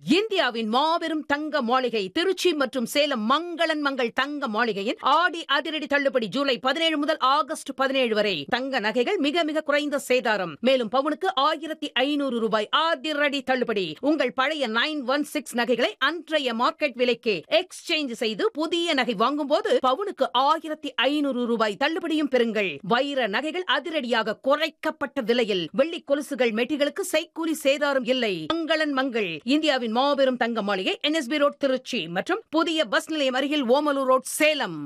இந்தியாவின் மாபெரும் தங்க மாளிகை திருச்சி மற்றும் சேலம் மங்களன் மங்கள் தங்க மாளிகையின் ஆடி அதிரடி தள்ளுபடி ஜூலை பதினேழு முதல் ஆகஸ்ட் பதினேழு வரை தங்க நகைகள் மிக மிக குறைந்த சேதாரம் மேலும் பவுனுக்கு ஆயிரத்தி ஐநூறு ரூபாய் அதிரடி தள்ளுபடி உங்கள் பழைய நைன் ஒன் சிக்ஸ் நகைகளை அன்றைய மார்க்கெட் விலைக்கு எக்ஸ்சேஞ்ச் செய்து புதிய நகை வாங்கும்போது பவுனுக்கு ஆயிரத்தி ஐநூறு ரூபாய் தள்ளுபடியும் பெறுங்கள் வைர நகைகள் அதிரடியாக குறைக்கப்பட்ட விலையில் வெள்ளி கொலுசுகள் மெட்டிகளுக்கு செய்கூலி சேதாரம் இல்லை மங்களன் மங்கள் இந்தியாவின் மாபெரும் தங்க மாளிகை என்எஸ்பி ரோட் திருச்சி மற்றும் புதிய பஸ் நிலையம் அருகில் ஓமலூர் ரோட் சேலம்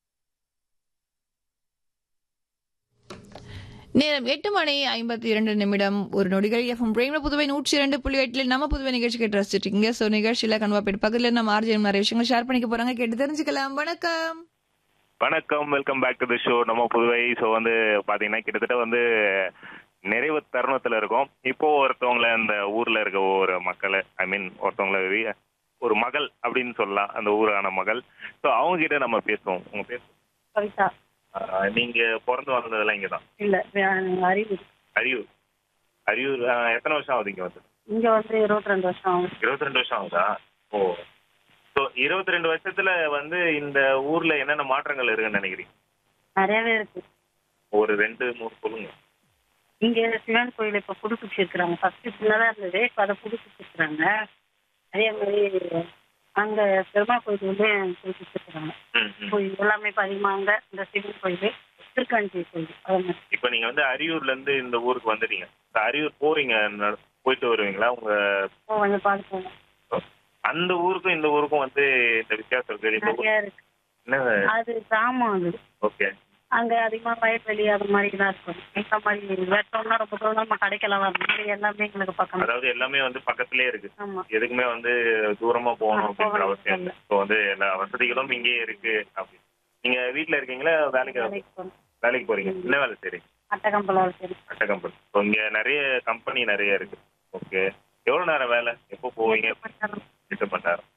நேரம் எட்டு மணி ஐம்பத்தி இரண்டு நிமிடம் ஒரு நொடிகள் எஃப்எம் பிரேம்ல புதுவை நூற்றி இரண்டு புள்ளி எட்டில் நம்ம புதுவை நிகழ்ச்சி கேட்டு ரசிச்சிட்டு இருக்கீங்க ஸோ நிகழ்ச்சியில கன்வாப்பேட் பக்கத்துல நம்ம ஆர்ஜிஎம் நிறைய விஷயங்கள் ஷேர் பண்ணிக்க போறாங்க கேட்டு தெரிஞ்சுக்கலாம் வணக்கம் வணக்கம் welcome back to the show நம்ம புதுவை ஸோ வந்து பாத்தீங்கன்னா கிட்டத்தட்ட வந்து நிறைவு தருணத்துல இருக்கோம் இப்போ ஒருத்தவங்கள அந்த ஊர்ல இருக்க ஒரு மக்களை ஐ மீன் ஒருத்தவங்கள வி- ஒரு மகள் அப்படின்னு சொல்லலாம் அந்த ஊரான மகள் ஸோ அவங்க கிட்ட நம்ம பேசுவோம் உங்க பேர் கவிதா ஆஹ் நீங்க பிறந்து வளர்ந்ததெல்லாம் இங்க தான் இல்ல வே- அறிவு அரியூர் அரியூர் ஆஹ் எத்தனை வருஷம் ஆகுது இங்க வந்து இங்க வந்து இருபத்தி ரெண்டு வருஷம் ஆகும் இருபத்தி ரெண்டு வருஷம் ஆகுதா ஓ ஸோ இருபத்தி ரெண்டு வருஷத்துல வந்து இந்த ஊர்ல என்னென்ன மாற்றங்கள் இருக்குன்னு நினைக்கிறீங்க நிறையவே இருக்கு ஒரு ரெண்டு மூணு சொல்லுங்க இங்க சிவன் கோயில் இப்ப புதுப்பிச்சிருக்கிறாங்க ஃபர்ஸ்ட் சின்னதா இருந்தது இப்ப அதை புதுப்பிச்சிருக்கிறாங்க அதே மாதிரி அங்க பெருமாள் கோயில் வந்து புதுப்பிச்சிருக்கிறாங்க ம் ம் கோயில் எல்லாமே இப்ப அதிகமா அங்க இந்த சிவன் கோயில் திருக்காஞ்சி கோயில் அது மாதிரி இப்ப நீங்க வந்து அரியூர்ல இருந்து இந்த ஊருக்கு வந்துட்டீங்க இப்ப அரியூர் போறீங்க ந- போயிட்டு வருவீங்களா உங்க இப்போ கொஞ்சம் பார்த்து அந்த ஊருக்கும் இந்த ஊருக்கும் வந்து இந்த வித்தியாசம் இருக்கு இந்த ஊர் நிறைய இருக்கு என்ன அது கிராமம் அது ஓகே அங்க அதிகமா வயல்வெளி அது மாதிரி தான் இருக்கும் இந்த மாதிரி வெட்டோம்னா ரொம்ப தூரம் நம்ம கடைக்கெல்லாம் வரணும் இங்க எல்லாமே எங்களுக்கு பக்கம் அதாவது எல்லாமே வந்து பக்கத்திலே இருக்கு ஆமா எதுக்குமே வந்து தூரமா போகணும் ஆ, அப்படின்ற போகணும் அவசியம் இல்லை ஸோ வந்து எல்லா வசதிகளும் இங்கேயே இருக்கு அப்படி நீங்க வீட்ல இருக்கீங்களா வேலைக்கு வேலைக்கு போகணும் வேலைக்கு போறீங்க என்ன வேலை செய்றீங்க அட்டகம்பலம் சரி அட்ட கம்பெனி ஸோ இங்க நிறைய கம்பெனி நிறைய இருக்கு ஓகே எவ்வளவு நேரம் வேலை எப்போ போவீங்க எட்டு மணி நேரம்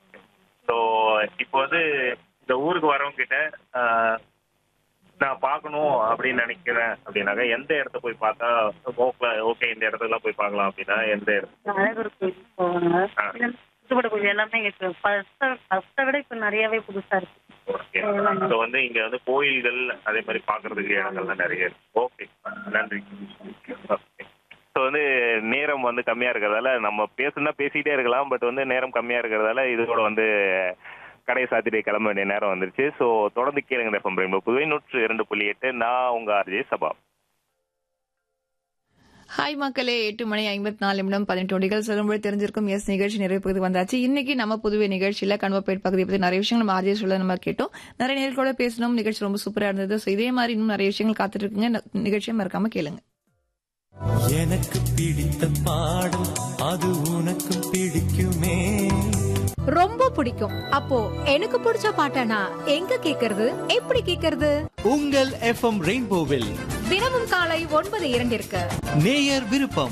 ஸோ இப்போ வந்து இந்த ஊருக்கு வரவங்க கிட்ட ஆஹ், நான் பார்க்கணும் அப்படின்னு நினைக்கிறேன் அப்படின்னாக்கா எந்த இடத்த போய் பார்த்தா ஓகே ஓகே இந்த இடத்துக்குலாம் போய் பார்க்கலாம் அப்படின்னா எந்த இடம் அழகர் கோயில் போவாங்க ஆ. புதுப்பட கோயில் எல்லாமே இங்க ஃபர்ஸ்ட்டை விட இப்ப நிறையவே புதுசா இருக்கு ஓகே ஸோ வந்து இங்க வந்து கோயில்கள் அதே மாதிரி பார்க்கறதுக்கு இடங்கள்லாம் நிறைய இருக்கு ஓகே நன்றி ஸோ வந்து நேரம் வந்து கம்மியா இருக்கிறதால நம்ம பேசுனா பேசிக்கிட்டே இருக்கலாம் பட் வந்து நேரம் கம்மியா இருக்கிறதால இதோட வந்து கடையை சாத்திட்டு கிளம்ப வேண்டிய நேரம் வந்துருச்சு ஸோ தொடர்ந்து கேளுங்க எஃப்எம் ரெயின்போ புதுவை நூற்று இரண்டு புள்ளி எட்டு நான் உங்க ஆர்ஜே சபா ஹாய் மக்களே எட்டு மணி ஐம்பத்தி நாலு நிமிடம் பதினெட்டு நொடிகள் சொல்லும்போது தெரிஞ்சிருக்கும் எஸ் நிகழ்ச்சி நிறைவு பகுதி வந்தாச்சு இன்னைக்கு நம்ம புதுவை நிகழ்ச்சியில கன்வப்பேட் பகுதியை பத்தி நிறைய விஷயங்கள் நம்ம ஆர்ஜே சொல்ல நம்ம கேட்டோம் நிறைய நேர்களோட பேசணும் நிகழ்ச்சி ரொம்ப சூப்பரா இருந்தது ஸோ இதே மாதிரி இன்னும் நிறைய விஷயங்கள் காத்துட்டு இருக்குங்க ந- நிகழ்ச்சியை மறக்காம கேளுங்க எனக்கு பிடித்த பாடல் அது உனக்கு பிடிக்குமே ரொம்ப பிடிக்கும் அப்போ எனக்கு பிடிச்ச பாட்டனா எங்க கேக்குறது எப்படி கேக்குறது உங்கள் எஃப்எம் ரெயின்போவில் தினமும் காலை ஒன்பது இரண்டிற்கு நேயர் விருப்பம்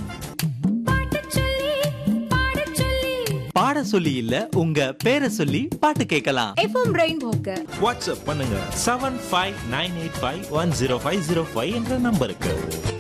பாட சொல்லி இல்ல உங்க பேரை சொல்லி பாட்டு கேட்கலாம் எஃப்எம் ரெயின்போக்கு வாட்ஸ்அப் பண்ணுங்க seven five nine eight five one zero five zero five என்ற நம்பருக்கு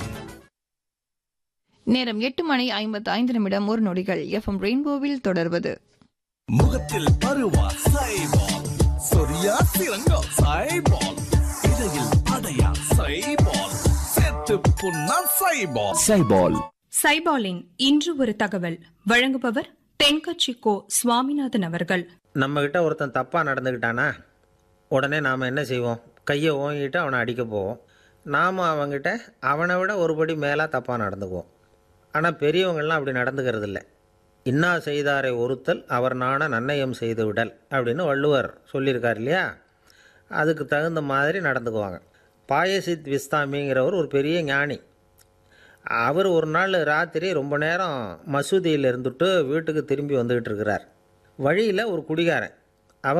நேரம் எட்டு மணி ஐம்பத்தி ஐந்து நிமிடம் ஒரு நொடிகள் எஃப்எம் ரெயின்போவில் தொடர்வது முகத்தில் பருவா சைபால் சொரியா சிறங்கா சைபால் இடையில் அடையா சைபால் செத்து புண்ணா சைபால் சைபால் சைபாலின் இன்று ஒரு தகவல் வழங்குபவர் தென்கட்சி கோ சுவாமிநாதன் அவர்கள் நம்ம கிட்ட ஒருத்தன் தப்பாக நடந்துக்கிட்டானா உடனே நாம் என்ன செய்வோம் கையை ஓங்கிட்டு அவனை அடிக்க போவோம் நாம் அவன்கிட்ட அவனை விட ஒருபடி மேலாக தப்பாக நடந்துக்குவோம் ஆனால் பெரியவங்கள்லாம் அப்படி நடந்துக்கிறது இல்லை இன்னா செய்தாரை ஒருத்தல் அவர் நாண நன்னயம் செய்து விடல் அப்படின்னு வள்ளுவர் சொல்லியிருக்கார் இல்லையா அதுக்கு தகுந்த மாதிரி நடந்துக்குவாங்க பாயசித் விஸ்தாமிங்கிறவர் ஒரு பெரிய ஞானி அவர் ஒரு நாள் ராத்திரி ரொம்ப நேரம் மசூதியில் இருந்துட்டு வீட்டுக்கு திரும்பி வந்துக்கிட்டு இருக்கிறார் வழியில் ஒரு குடிகாரன்